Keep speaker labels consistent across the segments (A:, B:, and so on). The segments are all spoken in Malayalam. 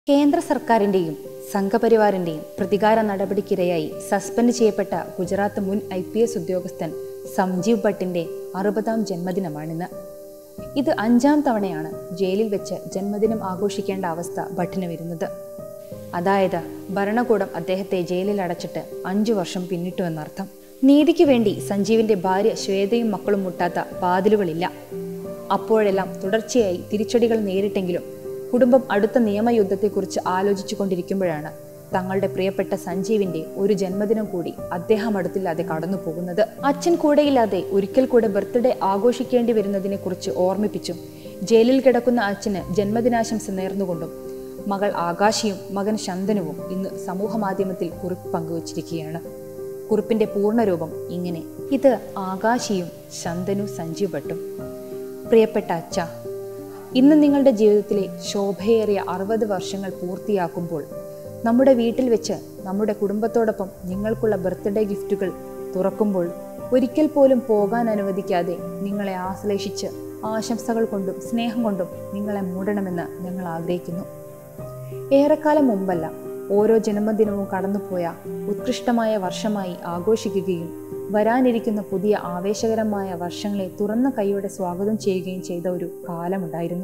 A: കേന്ദ്ര സർക്കാരിന്റെയും സംഘപരിവാറിന്റെയും പ്രതികാര നടപടിക്കിരയായി സസ്പെൻഡ് ചെയ്യപ്പെട്ട ഗുജറാത്ത് മുൻ ഐ പി എസ് ഉദ്യോഗസ്ഥൻ സംജീവ് ഭട്ടിന്റെ അറുപതാം ജന്മദിനമാണിന്ന് ഇത് അഞ്ചാം തവണയാണ് ജയിലിൽ വെച്ച് ജന്മദിനം ആഘോഷിക്കേണ്ട അവസ്ഥ ഭട്ടിന് വരുന്നത് അതായത് ഭരണകൂടം അദ്ദേഹത്തെ ജയിലിൽ അടച്ചിട്ട് അഞ്ചു വർഷം പിന്നിട്ടു എന്നർത്ഥം നീതിക്ക് വേണ്ടി സഞ്ജീവിന്റെ ഭാര്യ ശ്വേതയും മക്കളും മുട്ടാത്ത വാതിലുകളില്ല അപ്പോഴെല്ലാം തുടർച്ചയായി തിരിച്ചടികൾ നേരിട്ടെങ്കിലും കുടുംബം അടുത്ത നിയമയുദ്ധത്തെക്കുറിച്ച് ആലോചിച്ചു കൊണ്ടിരിക്കുമ്പോഴാണ് തങ്ങളുടെ പ്രിയപ്പെട്ട സഞ്ജീവിന്റെ ഒരു ജന്മദിനം കൂടി അദ്ദേഹം അടുത്തില്ലാതെ കടന്നു പോകുന്നത് അച്ഛൻ കൂടെയില്ലാതെ ഒരിക്കൽ കൂടെ ബർത്ത്ഡേ ആഘോഷിക്കേണ്ടി വരുന്നതിനെ കുറിച്ച് ഓർമ്മിപ്പിച്ചും ജയിലിൽ കിടക്കുന്ന അച്ഛന് ജന്മദിനാശംസ നേർന്നുകൊണ്ടും മകൾ ആകാശിയും മകൻ ശന്തനുവും ഇന്ന് സമൂഹ മാധ്യമത്തിൽ കുറിപ്പ് പങ്കുവച്ചിരിക്കുകയാണ് കുറിപ്പിന്റെ പൂർണ്ണരൂപം ഇങ്ങനെ ഇത് ആകാശിയും ശന്തനു സഞ്ജീവ് ഭട്ടും പ്രിയപ്പെട്ട അച്ഛ ഇന്ന് നിങ്ങളുടെ ജീവിതത്തിലെ ശോഭയേറിയ അറുപത് വർഷങ്ങൾ പൂർത്തിയാക്കുമ്പോൾ നമ്മുടെ വീട്ടിൽ വെച്ച് നമ്മുടെ കുടുംബത്തോടൊപ്പം നിങ്ങൾക്കുള്ള ബർത്ത്ഡേ ഗിഫ്റ്റുകൾ തുറക്കുമ്പോൾ ഒരിക്കൽ പോലും പോകാൻ അനുവദിക്കാതെ നിങ്ങളെ ആശ്ലേഷിച്ച് ആശംസകൾ കൊണ്ടും സ്നേഹം കൊണ്ടും നിങ്ങളെ മൂടണമെന്ന് ഞങ്ങൾ ആഗ്രഹിക്കുന്നു ഏറെക്കാലം മുമ്പല്ല ഓരോ ജന്മദിനവും കടന്നുപോയ ഉത്കൃഷ്ടമായ വർഷമായി ആഘോഷിക്കുകയും വരാനിരിക്കുന്ന പുതിയ ആവേശകരമായ വർഷങ്ങളെ തുറന്ന കൈയോടെ സ്വാഗതം ചെയ്യുകയും ചെയ്ത ഒരു കാലമുണ്ടായിരുന്നു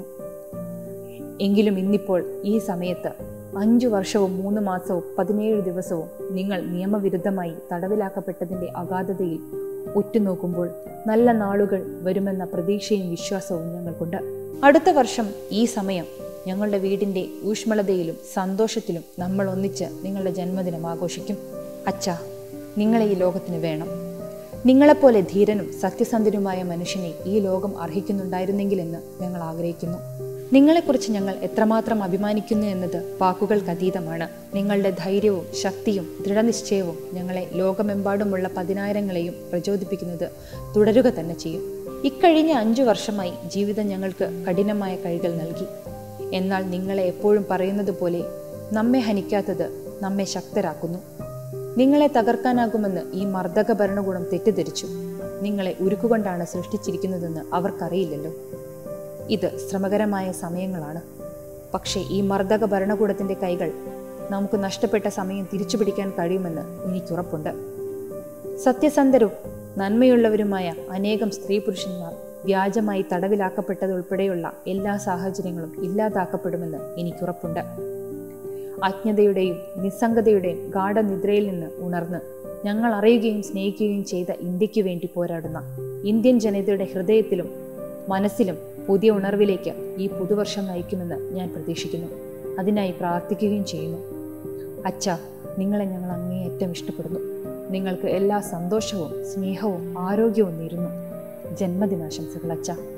A: എങ്കിലും ഇന്നിപ്പോൾ ഈ സമയത്ത് അഞ്ചു വർഷവും മൂന്ന് മാസവും പതിനേഴ് ദിവസവും നിങ്ങൾ നിയമവിരുദ്ധമായി തടവിലാക്കപ്പെട്ടതിന്റെ അഗാധതയിൽ ഉറ്റുനോക്കുമ്പോൾ നല്ല നാളുകൾ വരുമെന്ന പ്രതീക്ഷയും വിശ്വാസവും ഞങ്ങൾക്കുണ്ട് അടുത്ത വർഷം ഈ സമയം ഞങ്ങളുടെ വീടിന്റെ ഊഷ്മളതയിലും സന്തോഷത്തിലും നമ്മൾ ഒന്നിച്ച് നിങ്ങളുടെ ജന്മദിനം ആഘോഷിക്കും അച്ഛ നിങ്ങളെ ഈ ലോകത്തിന് വേണം നിങ്ങളെപ്പോലെ ധീരനും സത്യസന്ധനുമായ മനുഷ്യനെ ഈ ലോകം അർഹിക്കുന്നുണ്ടായിരുന്നെങ്കിലെന്ന് ഞങ്ങൾ ആഗ്രഹിക്കുന്നു നിങ്ങളെക്കുറിച്ച് ഞങ്ങൾ എത്രമാത്രം അഭിമാനിക്കുന്നു എന്നത് വാക്കുകൾക്കതീതമാണ് നിങ്ങളുടെ ധൈര്യവും ശക്തിയും ദൃഢനിശ്ചയവും ഞങ്ങളെ ലോകമെമ്പാടുമുള്ള പതിനായിരങ്ങളെയും പ്രചോദിപ്പിക്കുന്നത് തുടരുക തന്നെ ചെയ്യും ഇക്കഴിഞ്ഞ അഞ്ചു വർഷമായി ജീവിതം ഞങ്ങൾക്ക് കഠിനമായ കഴികൾ നൽകി എന്നാൽ നിങ്ങളെ എപ്പോഴും പറയുന്നത് പോലെ നമ്മെ ഹനിക്കാത്തത് നമ്മെ ശക്തരാക്കുന്നു നിങ്ങളെ തകർക്കാനാകുമെന്ന് ഈ മർദ്ദക ഭരണകൂടം തെറ്റിദ്ധരിച്ചു നിങ്ങളെ ഉരുക്കുകൊണ്ടാണ് സൃഷ്ടിച്ചിരിക്കുന്നതെന്ന് അവർക്കറിയില്ലല്ലോ ഇത് ശ്രമകരമായ സമയങ്ങളാണ് പക്ഷേ ഈ മർദ്ദക ഭരണകൂടത്തിന്റെ കൈകൾ നമുക്ക് നഷ്ടപ്പെട്ട സമയം തിരിച്ചുപിടിക്കാൻ കഴിയുമെന്ന് എനിക്കുറപ്പുണ്ട് സത്യസന്ധരും നന്മയുള്ളവരുമായ അനേകം സ്ത്രീ പുരുഷന്മാർ വ്യാജമായി തടവിലാക്കപ്പെട്ടതുൾപ്പെടെയുള്ള എല്ലാ സാഹചര്യങ്ങളും ഇല്ലാതാക്കപ്പെടുമെന്ന് എനിക്കുറപ്പുണ്ട് അജ്ഞതയുടെയും നിസ്സംഗതയുടെയും ഗാഠനിദ്രയിൽ നിന്ന് ഉണർന്ന് ഞങ്ങൾ അറിയുകയും സ്നേഹിക്കുകയും ചെയ്ത ഇന്ത്യക്ക് വേണ്ടി പോരാടുന്ന ഇന്ത്യൻ ജനതയുടെ ഹൃദയത്തിലും മനസ്സിലും പുതിയ ഉണർവിലേക്ക് ഈ പുതുവർഷം നയിക്കുമെന്ന് ഞാൻ പ്രതീക്ഷിക്കുന്നു അതിനായി പ്രാർത്ഥിക്കുകയും ചെയ്യുന്നു അച്ഛ നിങ്ങളെ ഞങ്ങൾ അങ്ങേയറ്റം ഇഷ്ടപ്പെടുന്നു നിങ്ങൾക്ക് എല്ലാ സന്തോഷവും സ്നേഹവും ആരോഗ്യവും നേരുന്നു ജന്മദിനാശംസകൾ അച്ഛ